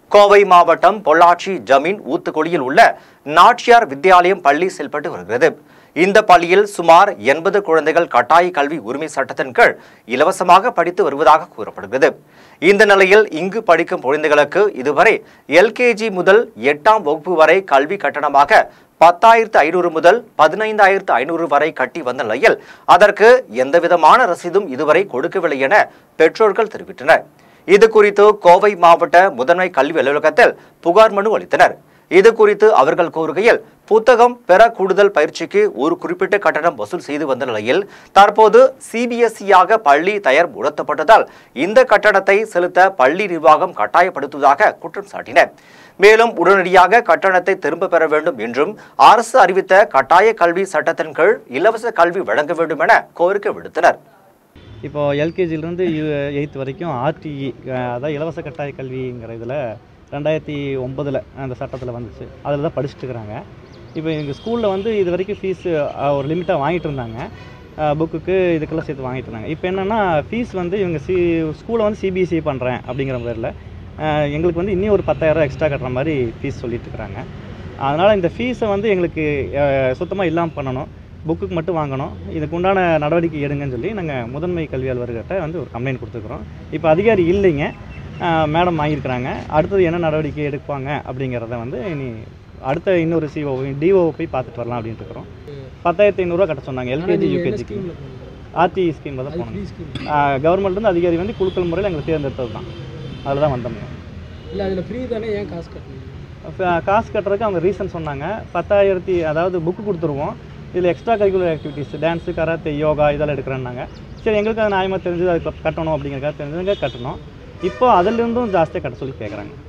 கோவை மாவட்டம் பொள்ளாச்சி ஜமீன் ஊத்துக்குழியில் உள்ள நாச்சியார் வித்யாலயம் பள்ளி செயல்பட்டு வருகிறது இந்த பள்ளியில் சுமார் எண்பது குழந்தைகள் கட்டாய கல்வி உரிமை சட்டத்தின் கீழ் இலவசமாக படித்து வருவதாக கூறப்படுகிறது இந்த நிலையில் இங்கு படிக்கும் குழந்தைகளுக்கு இதுவரை எல்கேஜி முதல் எட்டாம் வகுப்பு வரை கல்வி கட்டணமாக பத்தாயிரத்து ஐநூறு முதல் பதினைந்தாயிரத்து ஐநூறு வரை கட்டி வந்த நிலையில் அதற்கு எந்தவிதமான ரசீதும் இதுவரை கொடுக்கவில்லை என பெற்றோர்கள் தெரிவித்தனர் இது குறித்து கோவை மாவட்ட முதன்மை கல்வி அலுவலகத்தில் புகார் மனு அளித்தனர் இது குறித்து அவர்கள் கூறுகையில் புத்தகம் பெற கூடுதல் பயிற்சிக்கு ஒரு குறிப்பிட்ட கட்டணம் வசூல் செய்து வந்த நிலையில் தற்போது சிபிஎஸ்இயாக பள்ளி தயார் உணர்த்தப்பட்டதால் இந்த கட்டணத்தை செலுத்த பள்ளி நிர்வாகம் கட்டாயப்படுத்துவதாக குற்றம் சாட்டினர் மேலும் உடனடியாக கட்டணத்தை திரும்ப பெற வேண்டும் என்றும் அரசு அறிவித்த கட்டாய கல்வி சட்டத்தின் கீழ் இலவச கல்வி வழங்க வேண்டும் என கோரிக்கை விடுத்தனர் இப்போ எல்கேஜிலேருந்து எயித் வரைக்கும் ஆர்டிஇ அதாவது இலவச கட்டாய கல்விங்கிற இதில் ரெண்டாயிரத்தி ஒம்பதில் அந்த சட்டத்தில் வந்துச்சு அதில் தான் படிச்சுட்டு இருக்கிறாங்க இப்போ எங்கள் ஸ்கூலில் வந்து இது வரைக்கும் ஃபீஸு ஒரு லிமிட்டாக வாங்கிட்டு இருந்தாங்க புக்குக்கு இதுக்கெல்லாம் சேர்த்து வாங்கிட்டு இருந்தாங்க இப்போ என்னென்னா ஃபீஸ் வந்து இவங்க சி ஸ்கூலை வந்து சிபிஎஸ்சி பண்ணுறேன் அப்படிங்கிற பேரில் எங்களுக்கு வந்து இன்னும் ஒரு பத்தாயிரம் எக்ஸ்ட்ரா கட்டுற மாதிரி ஃபீஸ் சொல்லிட்டு இருக்கிறாங்க அதனால் இந்த ஃபீஸை வந்து எங்களுக்கு சுத்தமாக இல்லாமல் பண்ணணும் புக்குக்கு மட்டும் வாங்கணும் இதுக்கு உண்டான நடவடிக்கை எடுங்கன்னு சொல்லி நாங்கள் முதன்மை கல்வி அலுவலர்கிட்ட வந்து ஒரு கம்ப்ளைண்ட் கொடுத்துருக்குறோம் இப்போ அதிகாரி இல்லைங்க மேடம் வாங்கியிருக்கிறாங்க அடுத்தது என்ன நடவடிக்கை எடுப்பாங்க அப்படிங்கிறத வந்து இனி அடுத்த இன்னொரு சிஓ டிஓ போய் பார்த்துட்டு வரலாம் அப்படின்ட்டு இருக்கிறோம் பத்தாயிரத்தி ஐநூறுரூவா கட்ட சொன்னாங்க எல்கேஜி யூகேஜிக்கு ஆர்டி ஸ்கீமில் தான் போனோம் கவர்மெண்ட்லேருந்து அதிகாரி வந்து குழுக்கள் முறையில் எங்களை தேர்ந்தெடுத்தது தான் அதில் தான் வந்தோம் இல்லை அதில் ஃப்ரீ தானே ஏன் காசு கட்டணும் ஃப- காசு கட்டுறதுக்கு அவங்க ரீசன் சொன்னாங்க பத்தாயிரத்தி அதாவது புக்கு கொடுத்துருவோம் இதில் extra curricular activities dance karate yoga இதெல்லாம் எடுக்கிறேன்னாங்க சரி எங்களுக்கு அது நியாயமாக தெரிஞ்சது அதுக்கு கட்டணும் அப்படிங்கிறக்காக தெரிஞ்சதுங்க கட்டணும் இப்போ அதிலிருந்தும் ஜாஸ்தியாக கட்ட சொல்லி கேட்குறாங்க